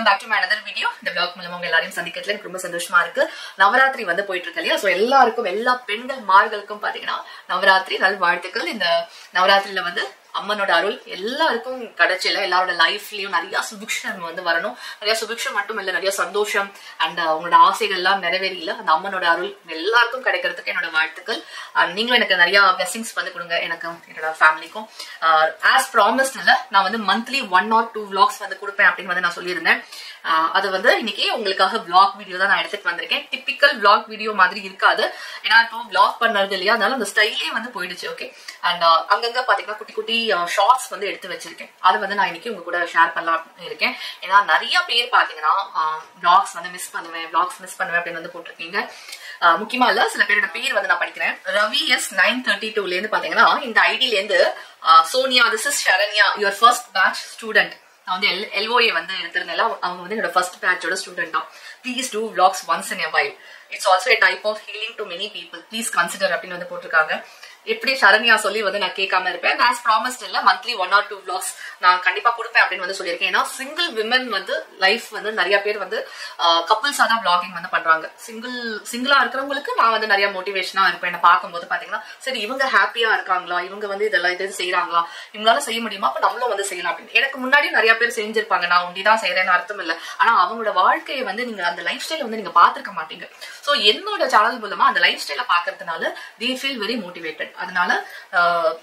Welcome back to my another video இந்த blog மூலமா உங்க எல்லாரையும் சந்திக்கிறதுல எனக்கு ரொம்ப சந்தோஷமா இருக்கு நவராத்திரி வந்து போயிட்டு இருக்கு இல்லையா ஸோ எல்லாருக்கும் எல்லா பெண்கள் மார்களுக்கும் பாத்தீங்கன்னா நவராத்திரி நல் வாழ்த்துக்கள் இந்த நவராத்திரியில வந்து அம்மனோட அருள் எல்லாருக்கும் கிடைச்சல எல்லாரோட லைஃப்லயும் நிறைய சுபிக்ஷம் வந்து வரணும் நிறைய சுபிக்ஷம் மட்டும் இல்ல நிறைய சந்தோஷம் அண்ட் அவங்களோட ஆசைகள் எல்லாம் நிறைவேறியில அந்த அம்மனோட அருள் எல்லாருக்கும் கிடைக்கிறதுக்கு என்னோட வாழ்த்துக்கள் And நீங்களும் எனக்கு நிறைய பிளஸிங்ஸ் வந்து கொடுங்க எனக்கும் என்னோட ஃபேமிலிக்கும் ஆஸ் ப்ராமிஸ்ட் இல்ல நான் வந்து monthly one or two vlogs வந்து கொடுப்பேன் அப்படின்னு வந்து நான் சொல்லியிருந்தேன் ஆஹ் அது வந்து இன்னைக்கு உங்களுக்காக vlog வீடியோ தான் நான் எடுத்துட்டு வந்திருக்கேன் டிப்பிக்கல் vlog வீடியோ மாதிரி இருக்காது ஏன்னா இப்போ vlog பண்ணது இல்லையா அதனால அந்த ஸ்டைலே வந்து போயிடுச்சு ஓகே அண்ட் அங்கங்க பாத்தீங்கன்னா குட்டி குட்டி ஷார்ட்ஸ் வந்து எடுத்து வச்சிருக்கேன் அதை வந்து நான் இன்னைக்கு உங்க கூட ஷேர் பண்ணலாம் இருக்கேன் ஏன்னா நிறைய பேர் பாத்தீங்கன்னா vlogs வந்து மிஸ் பண்ணுவேன் vlogs மிஸ் பண்ணுவேன் அப்படின்னு வந்து போட்டிருக்கீங்க ஆஹ் முக்கியமா இல்ல சில பேரோட பேர் வந்து நான் படிக்கிறேன் ரவி எஸ் நைன் தேர்ட்டி டூல இருந்து பாத்தீங்கன்னா இந்த ஐடியில இருந்து ah Sonia this is Sharanya your first batch student நான் வந்து எல் எல்ஓஏ வந்து எடுத்திருந்தேன் அவங்க வந்து என்னோட ஃபர்ஸ்ட் பேட்சோட ஸ்டூடெண்ட் தான் please do vlogs once in a while it's also a type of healing to many people please consider அப்படின்னு வந்து போட்டிருக்காங்க எப்படி சரண்யா சொல்லி வந்து நான் கேட்காம இருப்பேன் நான் ப்ராமிஸ்ட் இல்ல monthly one or two vlogs நான் கண்டிப்பா கொடுப்பேன் அப்படின்னு வந்து சொல்லியிருக்கேன் ஏன்னா சிங்கிள் விமன் வந்து லைஃப் வந்து நிறைய பேர் வந்து கப்புள்ஸா தான் vlogging வந்து பண்றாங்க சிங்கிள் சிங்கிளா இருக்கிறவங்களுக்கு நான் வந்து நிறைய மோட்டிவேஷனா இருப்பேன் என்ன பார்க்கும்போது பாத்தீங்கன்னா சரி இவங்க ஹாப்பியா இருக்காங்களா இவங்க வந்து இதெல்லாம் இது செய்யறாங்களா இவங்களால செய்ய முடியுமா அப்ப நம்மளும் வந்து செய்யலாம் அப்படின்னு எனக்கு முன்னாடி நிறைய பேர் செஞ்சிருப்பாங்க நான் ஒண்டிதான் செய்யறேன்னு அர்த்தம் இல்ல ஆனா அவங்களோட வாழ்க்கையை வந்து நீங்க அந்த லைஃப் ஸ்டைல வந்து நீங்க பாத்துருக்க மாட்டீங்க சோ என்னோட சேனல் மூலமா அந்த லைஃப் ஸ்டைல பாக்குறதுனால தே ஃபீல் வெரி மோட்டிவேட்டட் அதனால ஆஹ்,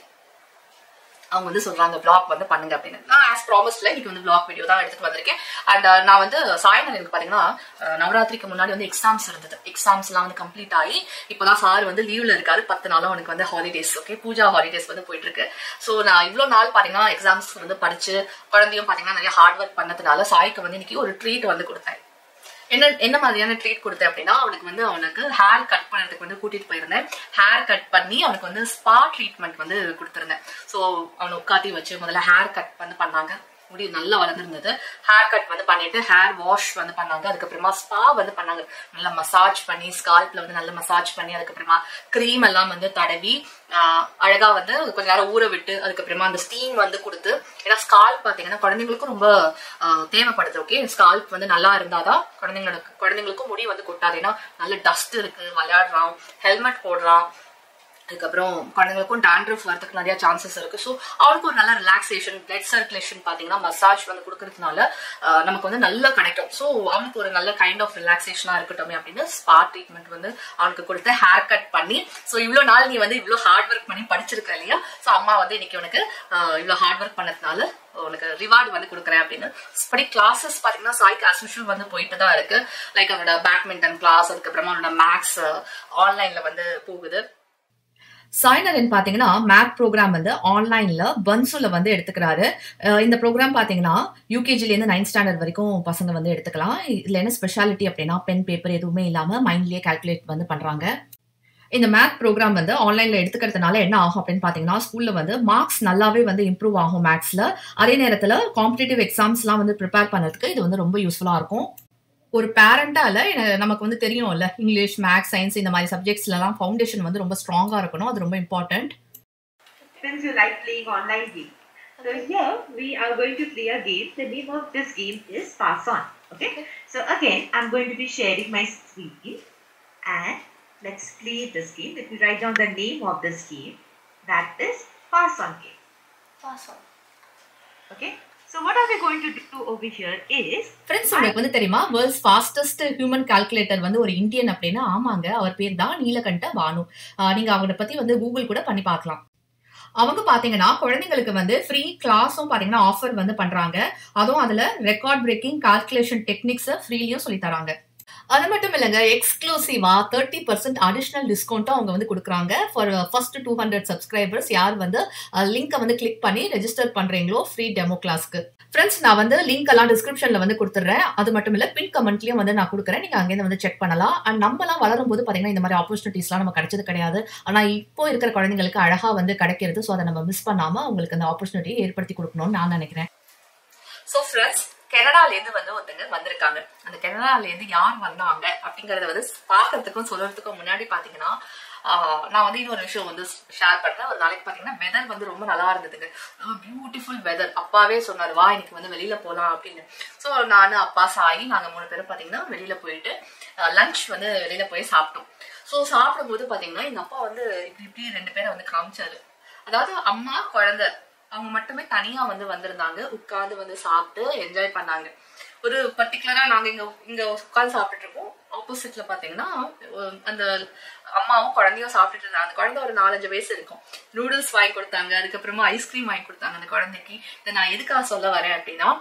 அவங்க வந்து சொல்றாங்க பிளாக் வந்து பண்ணுங்க அப்படின்னு நான் ஆஸ் ப்ராமிஸ்ல இன்னைக்கு வந்து பிளாக் வீடியோ தான் எடுத்துட்டு வந்திருக்கேன் அண்ட் நான் வந்து சாயந்தரம் எனக்கு பாத்தீங்கன்னா அஹ், நவராத்திரிக்கு முன்னாடி வந்து எக்ஸாம்ஸ் இருந்தது எக்ஸாம்ஸ் எல்லாம் வந்து கம்ப்ளீட் ஆகி இப்போதான் சார் வந்து லீவ்ல இருக்காரு பத்து நாளும் அவனுக்கு வந்து ஹாலிடேஸ் ஓகே பூஜா ஹாலிடேஸ் வந்து போயிட்டு இருக்கு ஸோ நான் இவ்வளவு நாள் பாத்தீங்கன்னா எக்ஸாம்ஸ் வந்து படிச்சு குழந்தையும் பாத்தீங்கன்னா நிறைய ஹார்ட் ஒர்க் பண்ணதுனால சாய்க்கு வந்து இன்னைக்கு ஒரு ட்ரீட் வந்து கொடுத்தேன் என்ன என்ன மாதிரியான ட்ரீட் கொடுத்தேன் அப்படின்னா அவனுக்கு வந்து அவனுக்கு ஹேர் கட் பண்ணதுக்கு வந்து கூட்டிட்டு போயிருந்தேன் ஹேர் கட் பண்ணி அவனுக்கு வந்து ஸ்பா ட்ரீட்மெண்ட் வந்து கொடுத்துருந்தேன் ஸோ அவனை உட்காத்தி வச்சு முதல்ல ஹேர் கட் வந்து பண்ணாங்க முடி நல்லா வளர்ந்துருந்தது ஹேர் கட் வந்து பண்ணிட்டு ஹேர் வாஷ் வந்து பண்ணாங்க அதுக்கப்புறமா ஸ்பா வந்து பண்ணாங்க நல்லா மசாஜ் பண்ணி ஸ்கால்ப்ல வந்து நல்லா மசாஜ் பண்ணி அதுக்கப்புறமா க்ரீம் எல்லாம் வந்து தடவி ஆஹ் அழகா வந்து கொஞ்ச நேரம் ஊற விட்டு அதுக்கப்புறமா அந்த ஸ்டீம் வந்து கொடுத்து ஏன்னா ஸ்கால்ப் பாத்தீங்கன்னா குழந்தைங்களுக்கும் ரொம்ப ஆஹ் தேவைப்படுது ஓகே ஸ்கால்ப் வந்து நல்லா இருந்தாதான் குழந்தைங்களுக்கு குழந்தைங்களுக்கும் முடி வந்து கொட்டாது ஏன்னா நல்ல டஸ்ட் இருக்கு விளையாடுறான் ஹெல்மெட் போடுறான் அதுக்கப்புறம் குழந்தைங்களுக்கும் டாண்ட்ரஃப் வரதுக்கு நிறைய சான்சஸ் இருக்கு ஸோ அவனுக்கு ஒரு நல்ல ரிலாக்ஸேஷன் பிளட் சர்க்குலேஷன் பார்த்தீங்கன்னா மசாஜ் வந்து கொடுக்கறதுனால ஆஹ் நமக்கு வந்து நல்லா கிடைக்கும் ஸோ அவனுக்கு ஒரு நல்ல கைண்ட் ஆஃப் ரிலாக்ஸேஷனா இருக்கட்டும் அப்படின்னு ஸ்பா ட்ரீட்மெண்ட் வந்து அவனுக்கு கொடுத்து ஹேர் கட் பண்ணி ஸோ இவ்வளோ நாள் நீ வந்து இவ்வளோ ஹார்ட் ஒர்க் பண்ணி படிச்சிருக்க இல்லையா ஸோ அம்மா வந்து இன்னைக்கு உனக்கு ஆஹ் இவ்வளோ ஹார்ட் ஒர்க் பண்ணதுனால உனக்கு ரிவார்டு வந்து கொடுக்குறேன் அப்படின்னு படி கிளாஸஸ் பார்த்தீங்கன்னா சாய்க்கு அஸ்யூஷுவல் வந்து போயிட்டு தான் இருக்கு லைக் அவனோட பேட்மிண்டன் கிளாஸ் அதுக்கப்புறமா அவனோட மேக்ஸ் ஆன்லைன்ல வந்து போகுது சாய்னரன் பாத்தீங்கன்னா மேத் ப்ரோக்ராம் வந்து ஆன்லைன்ல பன்சுல வந்து எடுத்துக்கிறாரு அஹ் இந்த ப்ரோக்ராம் பாத்தீங்கன்னா யூகேஜில இருந்து நைன்த் ஸ்டாண்டர்ட் வரைக்கும் பசங்க வந்து எடுத்துக்கலாம் இதுல என்ன ஸ்பெஷாலிட்டி அப்படின்னா பென் பேப்பர் எதுவுமே இல்லாம மைண்ட்லயே கால்குலேட் வந்து பண்றாங்க இந்த மேத் ப்ரோக்ராம் வந்து ஆன்லைன்ல எடுத்துக்கிறதுனால என்ன ஆகும் அப்படின்னு பாத்தீங்கன்னா ஸ்கூல்ல வந்து மார்க்ஸ் நல்லாவே வந்து இம்ப்ரூவ் ஆகும் மேத்ஸ்ல அதே நேரத்துல காம்படிட்டிவ் எக்ஸாம்ஸ்லாம் வந்து ப்ரிப்பேர் பண்ணதுக்கு இது வந்து ரொம்ப யூஸ்ஃபுல்லா இருக்கும் ஒரு பேரண்டால நமக்கு வந்து தெரியும்ல இங்கிலீஷ் மேக்ஸ் சயின்ஸ் இந்த மாதிரி சப்ஜெக்ட்ஸ்லாம் ஃபவுண்டேஷன் வந்து ரொம்ப ஸ்ட்ராங்கா இருக்கணும் அது ரொம்ப important Since you like playing online games. So here we are going to play a game. The name of this game is Pass On. Okay. So again, I'm going to be sharing my screen and let's play this game. Let me write down the name of this game. That is Pass On game. Okay. So what are we going to do over here is friends உங்களுக்கு வந்து தெரியுமா world's fastest human calculator வந்து ஒரு Indian அப்படின்னா ஆமாங்க அவர் பேர் தான் நீலகண்ட பானு ஆஹ் நீங்க அவரை பத்தி வந்து கூகுள் கூட பண்ணி பார்க்கலாம் அவங்க பாத்தீங்கன்னா குழந்தைங்களுக்கு வந்து ஃப்ரீ கிளாஸும் பாத்தீங்கன்னா ஆஃபர் வந்து பண்றாங்க அதுவும் அதுல ரெக்கார்ட் பிரேக்கிங் கால்குலேஷன் டெக்னிக்ஸ் ஃப்ரீலியும் சொல்லி தராங்க அது மட்டும் இல்லைங்க எக்ஸ்க்ளூசிவா தேர்ட்டி பர்சன்ட் அடிஷனல் டிஸ்கவுண்ட்டும் அவங்க வந்து கொடுக்குறாங்க for first two hundred subscribers யார் வந்து லிங்கை வந்து கிளிக் பண்ணி ரெஜிஸ்டர் பண்றீங்களோ ஃப்ரீ டெமோ கிளாஸ்க்கு ஃப்ரெண்ட்ஸ் நான் வந்து லிங்க் எல்லாம் டிஸ்கிரிப்ஷன்ல வந்து கொடுத்துறேன் அது மட்டும் இல்ல பின் கமெண்ட்லயும் வந்து நான் கொடுக்குறேன் நீங்க அங்கேருந்து வந்து செக் பண்ணலாம் அண்ட் நம்மலாம் வளரும் போது பாத்தீங்கன்னா இந்த மாதிரி ஆப்பர்ச்சுனிட்டிஸ்லாம் நம்ம கிடைச்சது கிடையாது ஆனா இப்போ இருக்கிற குழந்தைங்களுக்கு அழகா வந்து கிடைக்கிறது ஸோ அதை நம்ம மிஸ் பண்ணாம அவங்களுக்கு அந்த ஆப்பர்ச்சுனிட்டியை ஏற்படுத்தி கொடுக்கணும்னு நான் நினைக்கிறேன் ஸோ ஃப்ரெண்ட்ஸ் கனடால இருந்து வந்து ஒருத்தங்க வந்திருக்காங்க அந்த கனடால இருந்து யார் வந்தாங்க அப்படிங்கறத வந்து பாக்குறதுக்கும் சொல்றதுக்கும் முன்னாடி பாத்தீங்கன்னா ஆஹ் நான் வந்து இன்னொரு விஷயம் வந்து ஷேர் பண்றேன் ஒரு நாளைக்கு பாத்தீங்கன்னா வெதர் வந்து ரொம்ப நல்லா இருந்ததுங்க பியூட்டிஃபுல் வெதர் அப்பாவே சொன்னார் வா இன்னைக்கு வந்து வெளியில போலாம் அப்படின்னு ஸோ நானு அப்பா சாயி நாங்க மூணு பேரும் பாத்தீங்கன்னா வெளியில போயிட்டு லஞ்ச் வந்து வெளியில போய் சாப்பிட்டோம் ஸோ சாப்பிடும்போது பாத்தீங்கன்னா எங்க அப்பா வந்து இப்படி இப்படி ரெண்டு பேரை வந்து காமிச்சாரு அதாவது அம்மா குழந்தை அவங்க மட்டுமே தனியா வந்து வந்திருந்தாங்க உட்கார்ந்து வந்து சாப்பிட்டு என்ஜாய் பண்ணாங்க ஒரு பர்டிகுலரா நாங்க இங்க இங்க உட்கார்ந்து சாப்பிட்டுட்டு இருக்கோம் ஆப்போசிட்ல பாத்தீங்கன்னா அஹ் அந்த அம்மாவும் குழந்தையும் சாப்பிட்டுட்டு இருந்தாங்க அந்த குழந்தை ஒரு நாலஞ்சு வயசு இருக்கும் நூடுல்ஸ் வாங்கி கொடுத்தாங்க அதுக்கப்புறமா ஐஸ்கிரீம் வாங்கி கொடுத்தாங்க அந்த குழந்தைக்கு இதை நான் எதுக்காக சொல்ல வரேன் அப்படின்னா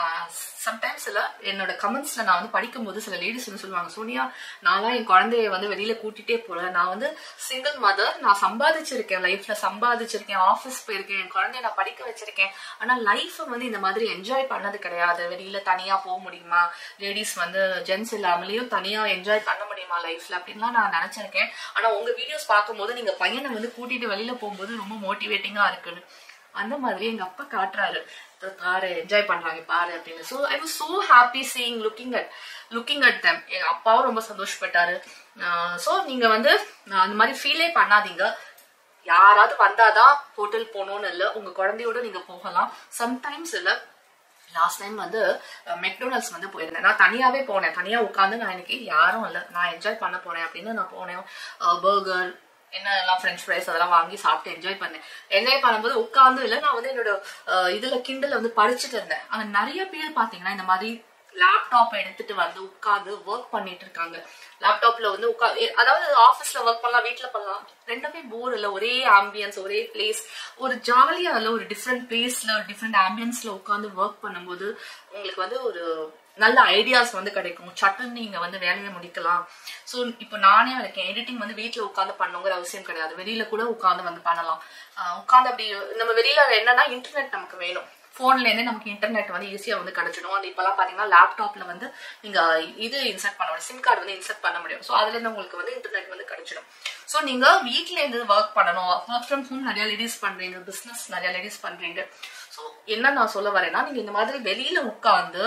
சம்டைம்ஸ்ல என்னோட கமெண்ட்ஸ்ல நான் வந்து படிக்கும்போது சில லேடிஸ் வந்து சொல்லுவாங்க சோனியா நான்லாம் என் குழந்தைய வந்து வெளியில கூட்டிட்டே போறேன் நான் வந்து சிங்கிள் மதர் நான் சம்பாதிச்சிருக்கேன் லைஃப்ல சம்பாதிச்சிருக்கேன் ஆஃபீஸ் போயிருக்கேன் என் குழந்தைய நான் படிக்க வச்சிருக்கேன் ஆனா லைஃப் வந்து இந்த மாதிரி என்ஜாய் பண்ணது கிடையாது வெளியில தனியா போக முடியுமா லேடிஸ் வந்து ஜென்ஸ் இல்லாமலேயும் தனியா என்ஜாய் பண்ண முடியுமா லைஃப்ல அப்படின்லாம் நான் நினைச்சிருக்கேன் ஆனா உங்க வீடியோஸ் பார்க்கும்போது நீங்க பையனை வந்து கூட்டிட்டு வெளியில போகும்போது ரொம்ப மோட்டிவேட்டிங்கா இருக்குன்னு அந்த மாதிரி எங்க அப்பா காட்டுறாரு "இதோ பாரு என்ஜாய் பண்றாங்க பாரு அப்படின்னு so I was so happy seeing looking at looking at them எங்க அப்பாவும் ரொம்ப சந்தோஷப்பட்டாரு ஸோ நீங்க வந்து ஆஹ் அந்த மாதிரி ஃபீலே பண்ணாதீங்க யாராவது வந்தாதான் ஹோட்டல் போகணும்னு இல்லை உங்க குழந்தையோட நீங்க போகலாம் சம்டைம்ஸ் இல்லை லாஸ்ட் டைம் வந்து மெக்டோனல்ட்ஸ் வந்து போயிருந்தேன் நான் தனியாவே போனேன் தனியா உட்காந்து நான் இன்னைக்கு யாரும் இல்லை நான் என்ஜாய் பண்ண போறேன் அப்படின்னு நான் போனேன் பர்கர் என்ன எல்லாம் ஃப்ரெஞ்ச் ஃப்ரைஸ் அதெல்லாம் வாங்கி சாப்பிட்டு என்ஜாய் பண்ணேன் என்ஜாய் பண்ணும்போது உட்காந்து இல்லை நான் வந்து என்னோட அஹ், இதுல கிண்டல வந்து படிச்சுட்டு இருந்தேன் அங்க நிறைய பேர் பாத்தீங்கன்னா இந்த மாதிரி லேப்டாப் எடுத்துட்டு வந்து உட்காந்து ஒர்க் பண்ணிட்டு இருக்காங்க லேப்டாப்ல வந்து உட்கா எ- அதாவது ஆபீஸ்ல ஒர்க் பண்ணலாம் வீட்ல பண்ணலாம் ரெண்டுமே போர் இல்ல ஒரே ஆம்பியன்ஸ் ஒரே பிளேஸ் ஒரு ஜாலியா இல்ல ஒரு டிஃப்ரெண்ட் பிளேஸ்ல டிஃப்ரெண்ட் ஆம்பியன்ஸ்ல உட்காந்து ஒர்க் பண்ணும்போது உங்களுக்கு வந்து ஒரு நல்ல ஐடியாஸ் வந்து கிடைக்கும் சட்டுன்னு நீங்க வந்து வேலையை முடிக்கலாம் ஸோ இப்போ நானே இருக்கேன் எடிட்டிங் வந்து வீட்டில் உட்காந்து பண்ணுங்கிற அவசியம் கிடையாது வெளியில கூட உட்காந்து வந்து பண்ணலாம் ஆஹ் உட்காந்து அப்படி நம்ம வெளியில என்னன்னா இன்டர்நெட் நமக்கு வேணும் போன்ல இருந்து நமக்கு இன்டர்நெட் வந்து ஈஸியா வந்து கிடைச்சிடும் அது இப்பெல்லாம் பாத்தீங்கன்னா லேப்டாப்ல வந்து நீங்க இது இன்சர்ட் பண்ண முடியும் சிம் கார்டு வந்து இன்சர்ட் பண்ண முடியும் ஸோ அதுல இருந்து உங்களுக்கு வந்து இன்டர்நெட் வந்து கிடைச்சிடும் ஸோ நீங்க வீட்ல இருந்து ஒர்க் பண்ணணும் ஒர்க் ஃப்ரம் ஹோம் நிறைய லேடிஸ் பண்றீங்க பிசினஸ் நிறைய லேடிஸ் பண்றீங்க ஸோ என்ன நான் சொல்ல வரேன்னா நீங்க இந்த மாதிரி வெளியில உட்காந்து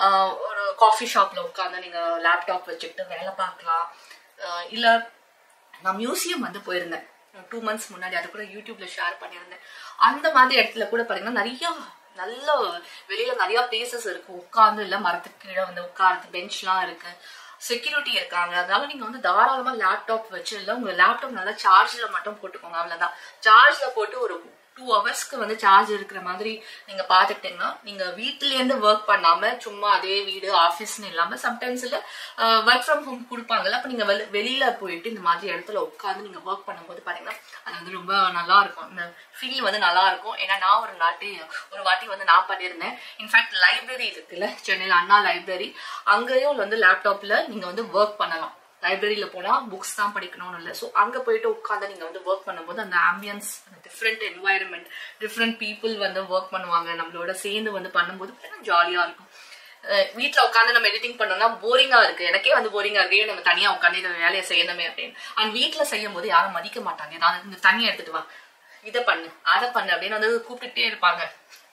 ஒரு காஃபி ஷாப்ல உட்காந்து நீங்க லேப்டாப் வச்சுக்கிட்டு வேலை பார்க்கலாம் ஆஹ் இல்ல நான் மியூசியம் வந்து போயிருந்தேன் டூ மந்த்ஸ் முன்னாடி அது கூட யூடியூப்ல ஷேர் பண்ணியிருந்தேன் அந்த மாதிரி இடத்துல கூட பாத்தீங்கன்னா நிறைய நல்ல வெளியில நிறைய பிளேசஸ் இருக்கு உட்கார்ந்து இல்ல மரத்துக்கு கீழே வந்து உட்கார்ந்து பெஞ்ச்லாம் இருக்கு செக்யூரிட்டி இருக்காங்க அதனால நீங்க வந்து தாராளமா லேப்டாப் வச்சு இல்ல உங்க லேப்டாப் நல்லா சார்ஜ்ல மட்டும் போட்டுக்கோங்க அவ்வளவுதான் சார்ஜ்ல போட்டு ஒரு டூ ஹவர்ஸ்க்கு வந்து சார்ஜ் இருக்கிற மாதிரி நீங்க பாத்துக்கிட்டீங்கன்னா நீங்க வீட்ல இருந்து ஒர்க் பண்ணாம சும்மா அதே வீடு ஆபீஸ்னு இல்லாம சம்டைம்ஸ் இல்ல ஒர்க் ஃப்ரம் ஹோம் கொடுப்பாங்கல்ல அப்ப நீங்க வெளி- வெளியில போயிட்டு இந்த மாதிரி இடத்துல உட்காந்து நீங்க ஒர்க் பண்ணும்போது பாத்தீங்கன்னா அது வந்து ரொம்ப நல்லா இருக்கும் இந்த ஃபீல் வந்து நல்லா இருக்கும் ஏன்னா நான் ஒரு நாட்டி ஒரு வாட்டி வந்து நான் பண்ணியிருந்தேன் இன்ஃபேக்ட் லைப்ரரி இருக்குல்ல சென்னையில் அண்ணா லைப்ரரி அங்கேயும் வந்து லேப்டாப்ல நீங்க வந்து ஒர்க் பண்ணலாம் லைப்ரரியில போனா புக்ஸ் தான் படிக்கணும்னு இல்லை ஸோ அங்க போயிட்டு உட்காந்து நீங்க வந்து ஒர்க் பண்ணும்போது அந்த ambience different environment different people வந்து ஒர்க் பண்ணுவாங்க நம்மளோட சேர்ந்து வந்து பண்ணும்போது ஜாலியா இருக்கும் அஹ் வீட்ல உட்காந்து நம்ம எடிட்டிங் பண்ணோம்னா போரிங்கா இருக்கு எனக்கே வந்து போரிங்கா இருக்கு ஏன் நம்ம தனியா உட்காந்து இந்த வேலையை செய்யணுமே அப்படின்னு அண்ட் வீட்ல செய்யும் போது யாரும் மதிக்க மாட்டாங்க நான் இந்த தண்ணியை எடுத்துட்டு வா இதை பண்ணு அதை பண்ணு அப்படின்னு வந்து கூப்பிட்டுட்டே இருப்பாங்க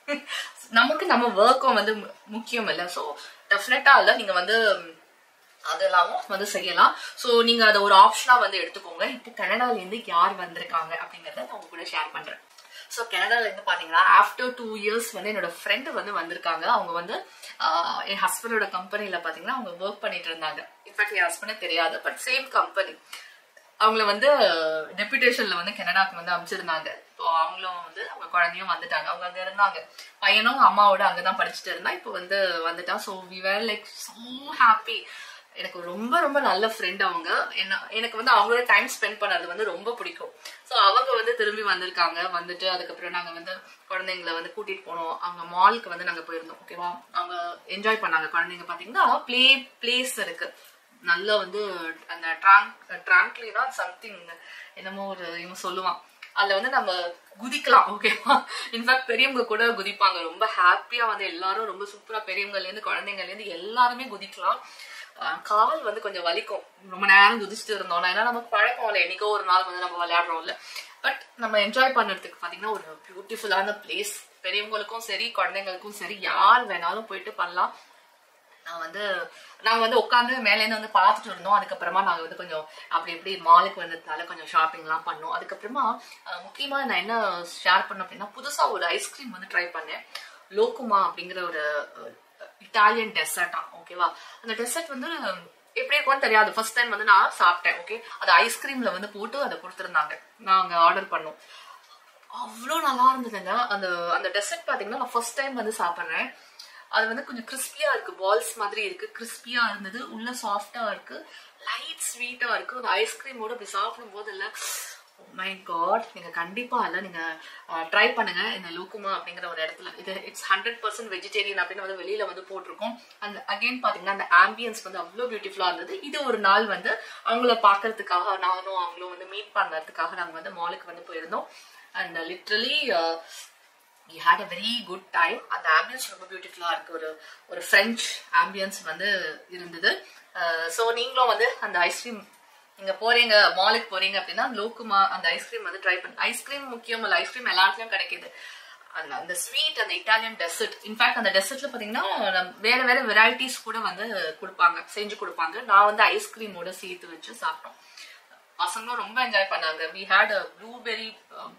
நமக்கு நம்ம ஒர்க்கும் வந்து மு- முக்கியம் இல்லை ஸோ டெஃபினட்டா இல்ல நீங்க வந்து ம், அதெல்லாமும் வந்து செய்யலாம் ஸோ நீங்க அதை ஒரு ஆப்ஷனா வந்து எடுத்துக்கோங்க இப்போ கனடால இருந்து யார் வந்திருக்காங்க அப்படிங்கறத நான் உங்க கூட ஷேர் பண்றேன் ஸோ கனடால இருந்து பாத்தீங்கன்னா ஆஃப்டர் டூ இயர்ஸ் வந்து என்னோட ஃப்ரெண்டு வந்து வந்திருக்காங்க அவங்க வந்து ஆஹ், என் ஹஸ்பண்டோட கம்பெனில பாத்தீங்கன்னா அவங்க ஒர்க் பண்ணிட்டு இருந்தாங்க இன்ஃபேக்ட் என் ஹஸ்பண்டே தெரியாது பட் சேம் கம்பெனி அவங்கள வந்து டெபுடேஷன்ல வந்து கனடாக்கு வந்து அமைச்சிருந்தாங்க இப்போ அவங்களும் வந்து அவங்க குழந்தையும் வந்துட்டாங்க அவங்க அங்க இருந்தாங்க பையனும் அம்மாவோட அங்கதான் படிச்சுட்டு இருந்தா இப்போ வந்து வந்துட்டா so we were like so happy எனக்கு ரொம்ப ரொம்ப நல்ல ஃப்ரெண்ட் அவங்க என்ன எனக்கு வந்து அவங்களோட டைம் ஸ்பெண்ட் பண்ணது வந்து ரொம்ப பிடிக்கும் ஸோ அவங்க வந்து திரும்பி வந்திருக்காங்க வந்துட்டு அதுக்கப்புறம் நாங்க வந்து குழந்தைங்களை வந்து கூட்டிட்டு போனோம் அவங்க மாலுக்கு வந்து நாங்க போயிருந்தோம் ஓகேவா அவங்க என்ஜாய் பண்ணாங்க குழந்தைங்க பாத்தீங்கன்னா ப்ளே பிளேஸ் இருக்கு நல்ல வந்து அந்த ட்ராங்க் ட்ராங்க்லினா சம்திங் என்னமோ ஒரு இவன் சொல்லுவான் அதுல வந்து நம்ம குதிக்கலாம் ஓகேவா இன்ஃபேக்ட் பெரியவங்க கூட குதிப்பாங்க ரொம்ப ஹாப்பியா வந்து எல்லாரும் ரொம்ப சூப்பரா பெரியவங்கல இருந்து குழந்தைங்கள்ல இருந்து எல்லாருமே குதிக்கலாம் ஆஹ் கால் வந்து கொஞ்சம் வலிக்கும் ரொம்ப நேரம் குதிச்சுட்டு இருந்தோம்னா ஏன்னா நமக்கு பழக்கம் இல்லை என்னைக்கோ ஒரு நாள் வந்து நம்ம விளையாடுறோம்ல பட் நம்ம என்ஜாய் பண்ணுறதுக்கு பாத்தீங்கன்னா ஒரு பியூட்டிஃபுல்லான பிளேஸ் பெரியவங்களுக்கும் சரி குழந்தைங்களுக்கும் சரி யார் வேணாலும் போயிட்டு பண்ணலாம் நான் வந்து நாங்க வந்து உட்காந்து மேலேருந்து வந்து பார்த்துட்டு இருந்தோம் அதுக்கப்புறமா நாங்க வந்து கொஞ்சம் அப்படி இப்படி மாலுக்கு வந்ததுனால கொஞ்சம் ஷாப்பிங்லாம் பண்ணோம் அதுக்கப்புறமா அஹ், முக்கியமா நான் என்ன ஷேர் பண்ணேன் அப்படின்னா புதுசா ஒரு ஐஸ்கிரீம் வந்து ட்ரை பண்ணேன் லோக்குமா அப்படிங்கிற ஒரு இட்டாலியன் டெசர்ட்டா ஓகேவா அந்த டெசர்ட் வந்து எப்படி இருக்கும்னு தெரியாது ஃபர்ஸ்ட் டைம் வந்து நான் சாப்பிட்டேன் ஓகே அது ஐஸ்கிரீம்ல வந்து போட்டு அதை கொடுத்துருந்தாங்க நாங்க ஆர்டர் பண்ணோம் அவ்வளோ நல்லா இருந்ததுங்க அந்த அந்த டெசர்ட் பார்த்தீங்கன்னா நான் ஃபர்ஸ்ட் டைம் வந்து சாப்பிட்றேன் அது வந்து கொஞ்சம் கிறிஸ்பியா இருக்கு பால்ஸ் மாதிரி இருக்கு கிறிஸ்பியா இருந்தது உள்ள சாஃப்டா இருக்கு லைட் ஸ்வீட்டா இருக்கு அந்த ஐஸ்கிரீமோட இப்படி சாப்பிடும் போது இல்ல மை காட் நீங்க கண்டிப்பா இல்ல நீங்க ட்ரை பண்ணுங்க இந்த லூக்குமா அப்படிங்கிற ஒரு இடத்துல இது இட்ஸ் ஹண்ட்ரட் பர்சன்ட் வெஜிடேரியன் அப்படின்னு வந்து வெளியில வந்து போட்டிருக்கோம் அந்த அகைன் பாத்தீங்கன்னா அந்த ஆம்பியன்ஸ் வந்து அவ்வளோ பியூட்டிஃபுல்லா இருந்தது இது ஒரு நாள் வந்து அவங்கள பாக்குறதுக்காக நானும் அவங்களும் வந்து மீட் பண்ணறதுக்காக நாங்க வந்து மாலுக்கு வந்து போயிருந்தோம் and literally we had a very good time அந்த ஆம்பியன்ஸ் ரொம்ப பியூட்டிஃபுல்லாக இருக்கு ஒரு ஒரு ஃப்ரெஞ்ச் ஆம்பியன்ஸ் வந்து இருந்தது ஸோ நீங்களும் வந்து அந்த ஐஸ்கிரீம் நீங்க போறீங்க மாலுக்கு போறீங்க அப்படின்னா லோக்குமா அந்த ஐஸ்கிரீம் வந்து ட்ரை பண்ணி ஐஸ்கிரீம் முக்கியம் இல்லை ஐஸ்கிரீம் எல்லா இடத்துலயும் கிடைக்குது அந்த அந்த ஸ்வீட் அந்த இட்டாலியன் டெசர்ட் இன்ஃபேக்ட் அந்த டெசர்ட்ல பாத்தீங்கன்னா நம்ம வேற வேற வெரைட்டிஸ் கூட வந்து கொடுப்பாங்க செஞ்சு கொடுப்பாங்க நான் வந்து ஐஸ்கிரீமோட சேர்த்து வச்சு சாப்பிட்டோம் பசங்களும் ரொம்ப என்ஜாய் பண்ணாங்க வி ஹேட் அ ப்ளூபெரி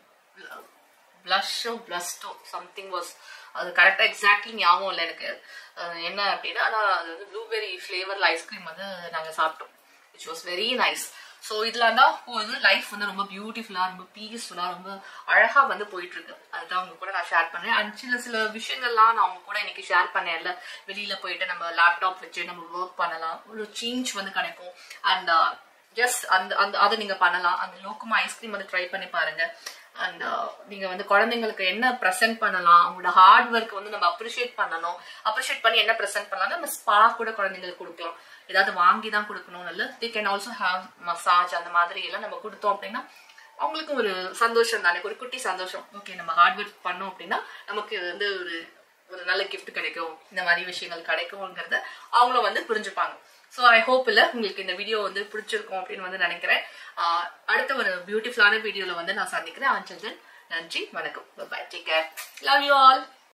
பிளஷோ பிளஸ்டோ சம்திங் வாஸ் அது கரெக்டாக எக்ஸாக்ட்லி ஞாபகம் இல்லை எனக்கு அஹ் என்ன அப்படின்னா ஆனால் அது வந்து ப்ளூபெரி ஃப்ளேவரில் ஐஸ்கிரீம் வந்து நாங்கள் சாப்பிட்டோம் which was very nice so இதுல தான் போகுது லைஃப் வந்து ரொம்ப பியூட்டிஃபுல்லாக ரொம்ப பீஸ்ஃபுல்லாக ரொம்ப அழகாக வந்து போயிட்டு இருக்கு அதுதான் உங்க கூட நான் ஷேர் பண்ணேன் அண்ட் சில சில விஷயங்கள்லாம் நான் உங்க கூட இன்னைக்கு ஷேர் பண்ணேன்ல வெளியில போயிட்டு நம்ம லேப்டாப் வச்சு நம்ம ஒர்க் பண்ணலாம் ஒரு சேஞ்ச் வந்து கிடைக்கும் அண்ட் ஜஸ்ட் அந்த அந்த அதை நீங்க பண்ணலாம் அந்த லோக்குமா ஐஸ்கிரீம் வந்து ட்ரை பண்ணி பாருங்க அண்ட் நீங்க வந்து குழந்தைங்களுக்கு என்ன ப்ரெசென்ட் பண்ணலாம் அவங்களோட ஹார்ட் ஒர்க் வந்து நம்ம அப்ரிஷியேட் பண்ணணும் அப்ரிஷியேட் பண்ணி என்ன ப்ரெசென்ட் பண்ணலாம் நம்ம ஸ்பா கூட குழந்தைங்களுக்கு கொடுக்கலாம் ஏதாவது வாங்கி தான் கொடுக்கணும் இல்ல they can also have massage அந்த மாதிரி எல்லாம் நம்ம கொடுத்தோம் அப்படின்னா அவங்களுக்கும் ஒரு சந்தோஷம் தானே ஒரு குட்டி சந்தோஷம் ஓகே நம்ம ஹார்ட் ஒர்க் பண்ணோம் அப்படின்னா நமக்கு வந்து ஒரு ஒரு நல்ல கிஃப்ட் கிடைக்கும் இந்த மாதிரி விஷயங்கள் கிடைக்கும்ங்கிறத அவங்களும் வந்து புரிஞ்சுப்பாங்க ஸோ ஐ ஹோப் இல்ல உங்களுக்கு இந்த வீடியோ வந்து பிடிச்சிருக்கும் அப்படின்னு வந்து நினைக்கிறேன் ஆஹ் அடுத்த ஒரு பியூட்டிஃபுல்லான வீடியோல வந்து நான் சந்திக்கிறேன் அஞ்சல் நன்றி வணக்கம் bye take care love you all